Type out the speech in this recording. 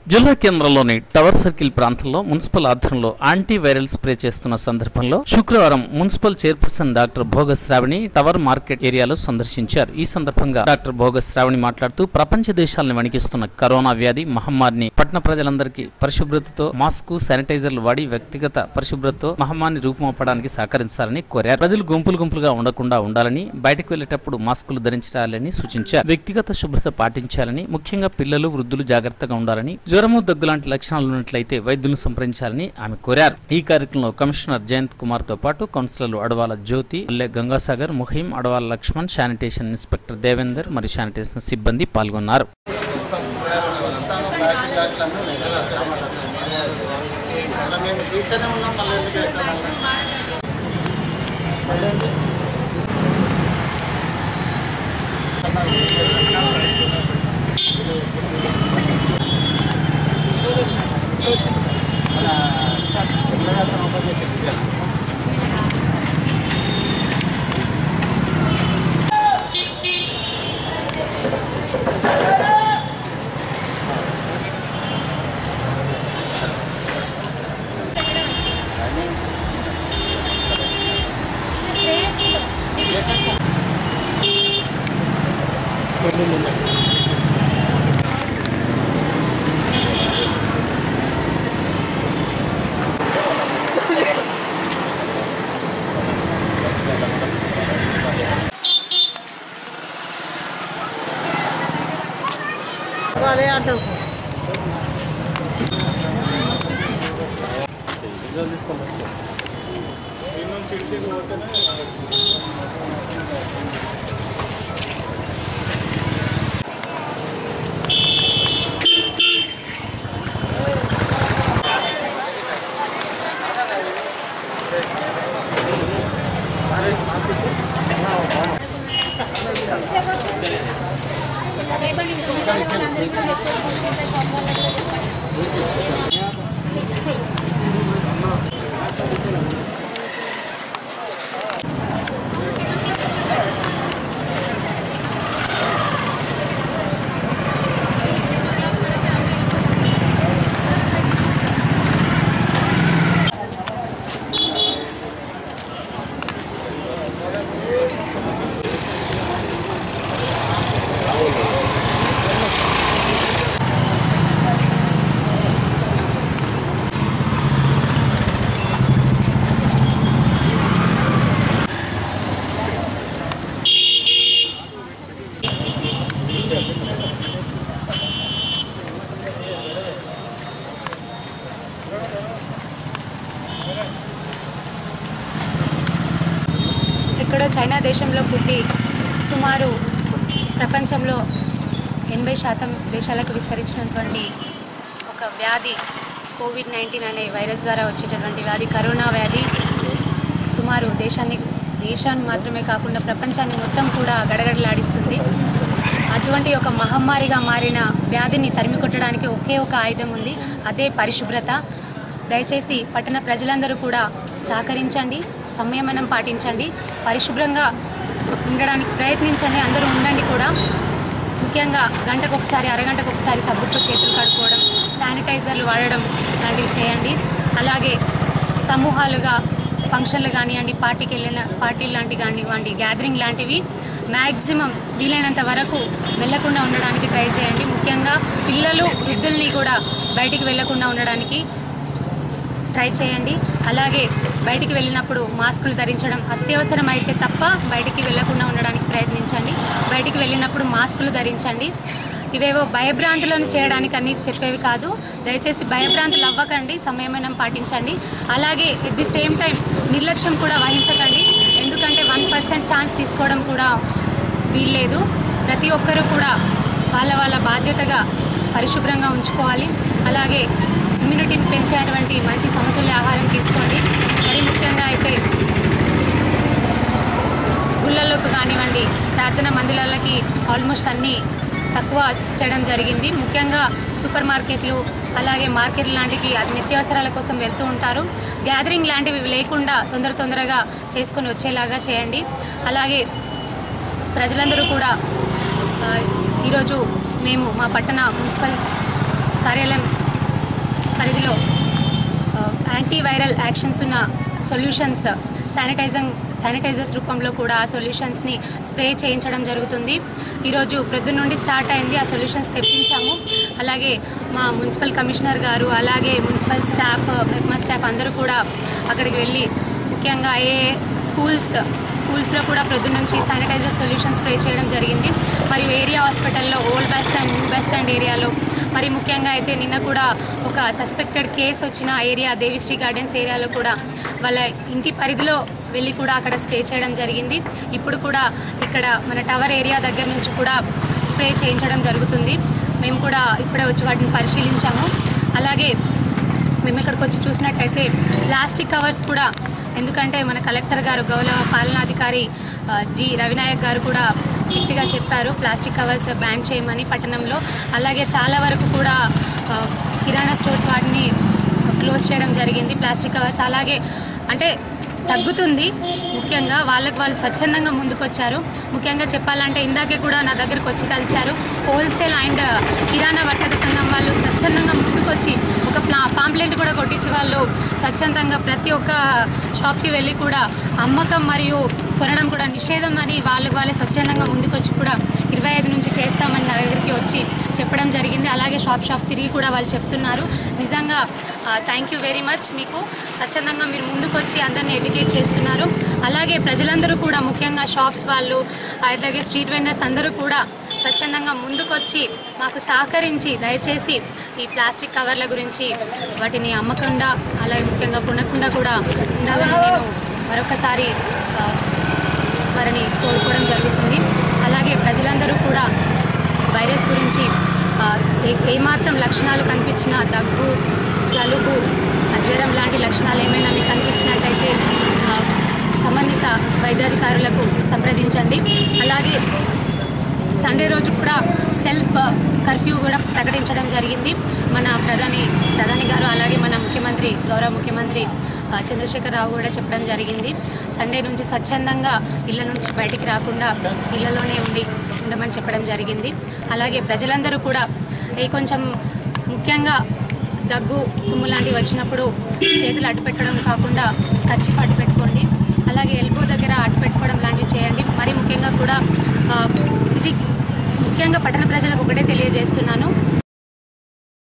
జిల్లా కేంద్రంలోని tower circle ప్రాంతంలో మున్సిపల్ ఆధ్వర్యంలో యాంటీ వైరల్ స్ప్రే చేస్తున్న సందర్భంలో శుక్రవారం మున్సిపల్ చైర్పర్సన్ డాక్టర్ భోగ శ్రావణి టవర్ మార్కెట్ ఏరియాలో సందర్శించారు ఈ సందర్భంగా డాక్టర్ భోగ శ్రావణి మాట్లాడుతూ ప్రపంచ దేశాలను వణికిస్తున్న కరోనా వ్యాధి మహమ్మారిని పట్టణ ప్రజలందరికీ పరిశుభ్రతతో మాస్క్ శానిటైజర్లు వాడి వ్యక్తిగత పరిశుభ్రతతో మహమ్మారిని రూపుమాపడానికి సహకరించాలని కోరారు ప్రజలు గుంపులు గుంపులుగా ఉండకుండా ఉండాలని బయటకు వెళ్లేటప్పుడు మాస్కులు ధరించాలని సూచించారు వ్యక్తిగత శుభ్రత పాటించాలని ముఖ్యంగా పిల్లలు వృద్ధులు జాగ్రత్తగా ఉండాలని జ్వరము దగ్గు లాంటి లక్షణాలు ఉన్నట్లయితే వైద్యులను సంప్రదించాలని ఆమె కోరారు ఈ కార్యక్రమంలో కమిషనర్ జయంత్ కుమార్ తో పాటు కౌన్సిలర్లు అడవాల జ్యోతి అల్లె గంగాసాగర్ ముహీం అడవాల లక్ష్మణ్ శానిటేషన్ ఇన్స్పెక్టర్ దేవేందర్ మరియు శానిటేషన్ సిబ్బంది పాల్గొన్నారు అలా మేము తీస్తూనే ఉన్నాం మళ్ళీ ఎందుకు చేస్తున్నాం మన పిల్లగా అతను ఓపెన్ చేసి ఇచ్చాను. చేసేస్తాం. అదే అంటావు ఎక్కడో చైనా దేశంలో పుట్టి సుమారు ప్రపంచంలో ఎనభై శాతం దేశాలకు విస్తరించినటువంటి ఒక వ్యాధి కోవిడ్ నైన్టీన్ అనే వైరస్ ద్వారా వచ్చేటటువంటి వ్యాధి కరోనా వ్యాధి సుమారు దేశాన్ని దేశాన్ని మాత్రమే కాకుండా ప్రపంచాన్ని మొత్తం కూడా గడగడలాడిస్తుంది అటువంటి ఒక మహమ్మారిగా మారిన వ్యాధిని తరిమి కొట్టడానికి ఒకే ఒక ఆయుధం ఉంది అదే పరిశుభ్రత దయచేసి పట్టణ ప్రజలందరూ కూడా సహకరించండి సంయమనం పాటించండి పరిశుభ్రంగా ఉండడానికి ప్రయత్నించండి అందరూ ఉండండి కూడా ముఖ్యంగా గంటకు ఒకసారి అరగంటకు ఒకసారి సబ్బుతో చేతులు కడుక్కోవడం శానిటైజర్లు వాడడం లాంటివి చేయండి అలాగే సమూహాలుగా ఫంక్షన్లు కానివ్వండి పార్టీకి వెళ్ళిన పార్టీలు లాంటివి కానివ్వండి గ్యాదరింగ్ లాంటివి మ్యాక్సిమం వీలైనంత వరకు వెళ్లకుండా ఉండడానికి ట్రై చేయండి ముఖ్యంగా పిల్లలు వృద్ధుల్ని కూడా బయటికి వెళ్లకుండా ఉండడానికి ట్రై చేయండి అలాగే బయటికి వెళ్ళినప్పుడు మాస్కులు ధరించడం అత్యవసరం అయితే తప్ప బయటికి వెళ్ళకుండా ఉండడానికి ప్రయత్నించండి బయటికి వెళ్ళినప్పుడు మాస్కులు ధరించండి ఇవేవో భయభ్రాంతులను చేయడానికి అని చెప్పేవి కాదు దయచేసి భయభ్రాంతులు అవ్వకండి సంయమనం పాటించండి అలాగే ఎట్ ది సేమ్ టైం నిర్లక్ష్యం కూడా వహించకండి ఎందుకంటే వన్ పర్సెంట్ ఛాన్స్ తీసుకోవడం కూడా వీల్లేదు ప్రతి ఒక్కరూ కూడా వాళ్ళ వాళ్ళ బాధ్యతగా పరిశుభ్రంగా ఉంచుకోవాలి అలాగే ఇమ్యూనిటీని పెంచేటువంటి మంచి సమతుల్య ఆహారం తీసుకోండి మరి ముఖ్యంగా అయితే గుళ్ళలోకి కానివ్వండి ప్రార్థన మందిరాలకి ఆల్మోస్ట్ అన్నీ తక్కువ చేయడం జరిగింది ముఖ్యంగా సూపర్ మార్కెట్లు అలాగే మార్కెట్ లాంటివి అది నిత్యావసరాల కోసం వెళ్తూ ఉంటారు గ్యాదరింగ్ లాంటివి లేకుండా తొందర తొందరగా చేసుకొని వచ్చేలాగా చేయండి అలాగే ప్రజలందరూ కూడా ఆ, ఈరోజు మేము మా పట్టణ మున్సిపల్ కార్యాలయం పరిధిలో యాంటీవైరల్ యాక్షన్స్ ఉన్న సొల్యూషన్స్ శానిటైజింగ్ శానిటైజర్స్ రూపంలో కూడా ఆ సొల్యూషన్స్ని స్ప్రే చేయించడం జరుగుతుంది ఈరోజు ప్రొద్దు నుండి స్టార్ట్ అయింది ఆ సొల్యూషన్స్ తెప్పించాము అలాగే మా మున్సిపల్ కమిషనర్ గారు అలాగే మున్సిపల్ స్టాఫ్ మెప్మా స్టాఫ్ అందరూ కూడా అక్కడికి వెళ్ళి ముఖ్యంగా ఏ స్కూల్స్ స్కూల్స్లో కూడా ప్రొద్దు నుంచి శానిటైజర్ సొల్యూషన్ స్ప్రే చేయడం జరిగింది మరియు ఏరియా హాస్పిటల్లో old bus stand new bus stand ఏరియాలో మరి ముఖ్యంగా అయితే నిన్న కూడా ఒక సస్పెక్టెడ్ కేసు వచ్చిన ఏరియా దేవిశ్రీ గార్డెన్స్ ఏరియాలో కూడా వాళ్ళ ఇంటి పరిధిలో వెళ్ళి కూడా అక్కడ స్ప్రే చేయడం జరిగింది ఇప్పుడు కూడా ఇక్కడ మన టవర్ ఏరియా దగ్గర నుంచి కూడా స్ప్రే చేయించడం జరుగుతుంది మేము కూడా ఇప్పుడే వచ్చి వాటిని పరిశీలించాము అలాగే మేము ఇక్కడికి వచ్చి చూసినట్టయితే ప్లాస్టిక్ కవర్స్ కూడా ఎందుకంటే మన కలెక్టర్ గారు గౌరవ పాలనాధికారి ఆ, జి రవినాయక్ గారు కూడా స్ట్రిక్ట్గా చెప్పారు ప్లాస్టిక్ కవర్స్ బ్యాన్ చేయమని పట్టణంలో అలాగే చాలా వరకు కూడా ఆ, కిరాణా స్టోర్స్ వాటిని క్లోజ్ చేయడం జరిగింది ప్లాస్టిక్ కవర్స్ అలాగే అంటే తగ్గుతుంది ముఖ్యంగా వాళ్ళకి వాళ్ళు స్వచ్ఛందంగా ముందుకొచ్చారు ముఖ్యంగా చెప్పాలంటే ఇందాకే కూడా నా దగ్గరకు వచ్చి కలిశారు హోల్సేల్ అండ్ కిరాణా వర్తక సంఘం వాళ్ళు స్వచ్ఛందంగా ముందుకొచ్చి ఒక ప్లా పాంప్లెంట్ కూడా కొట్టించి వాళ్ళు స్వచ్ఛందంగా ప్రతి ఒక్క షాప్కి వెళ్ళి కూడా అమ్మకం మరియు కొనడం కూడా నిషేధం అని వాళ్ళు వాళ్ళే స్వచ్ఛందంగా ముందుకొచ్చి కూడా ఇరవై ఐదు నుంచి చేస్తామని నా దగ్గరికి వచ్చి చెప్పడం జరిగింది అలాగే షాప్ షాప్ తిరిగి కూడా వాళ్ళు చెప్తున్నారు నిజంగా థ్యాంక్ యూ వెరీ మచ్ మీకు స్వచ్ఛందంగా మీరు ముందుకు వచ్చి అందరినీ ఎడ్యుకేట్ చేస్తున్నారు అలాగే ప్రజలందరూ కూడా ముఖ్యంగా షాప్స్ వాళ్ళు అలాగే స్ట్రీట్ వెండర్స్ అందరూ కూడా స్వచ్ఛందంగా ముందుకొచ్చి మాకు సహకరించి దయచేసి ఈ ప్లాస్టిక్ కవర్ల గురించి వాటిని అమ్మకుండా అలాగే ముఖ్యంగా కొనకుండా కూడా ఉండాలని నేను మరొకసారి ఆ, వారిని కోరుకోవడం జరుగుతుంది అలాగే ప్రజలందరూ కూడా వైరస్ గురించి ఆ, ఏ- ఏమాత్రం లక్షణాలు కనిపించినా దగ్గు జలుబు ఆ, జ్వరం లాంటి లక్షణాలు ఏమైనా మీకు కనిపించినట్టయితే ఆ, సంబంధిత వైద్యాధికారులకు సంప్రదించండి అలాగే సండే రోజు కూడా సెల్ఫ్ కర్ఫ్యూ కూడా ప్రకటించడం జరిగింది మన ప్రధాని ప్రధాని గారు అలాగే మన ముఖ్యమంత్రి గౌరవ ముఖ్యమంత్రి ఆ, చంద్రశేఖర్ రావు కూడా చెప్పడం జరిగింది సండే నుంచి స్వచ్ఛందంగా ఇళ్ళ నుంచి బయటికి రాకుండా ఇళ్ళలోనే ఉండి ఉండమని చెప్పడం జరిగింది అలాగే ప్రజలందరూ కూడా ఏ కొంచెం ముఖ్యంగా దగ్గు తుమ్ము లాంటివి వచ్చినప్పుడు చేతులు అడ్డు పెట్టడం కాకుండా కచ్చి అడ్డు పెట్టుకోండి అలాగే ఎల్బో దగ్గర అడ్డు పెట్టుకోవడం లాంటివి చేయండి మరి ముఖ్యంగా కూడా ఆ, ఇది ముఖ్యంగా పట్టణ ప్రజలకు ఒకటే తెలియజేస్తున్నాను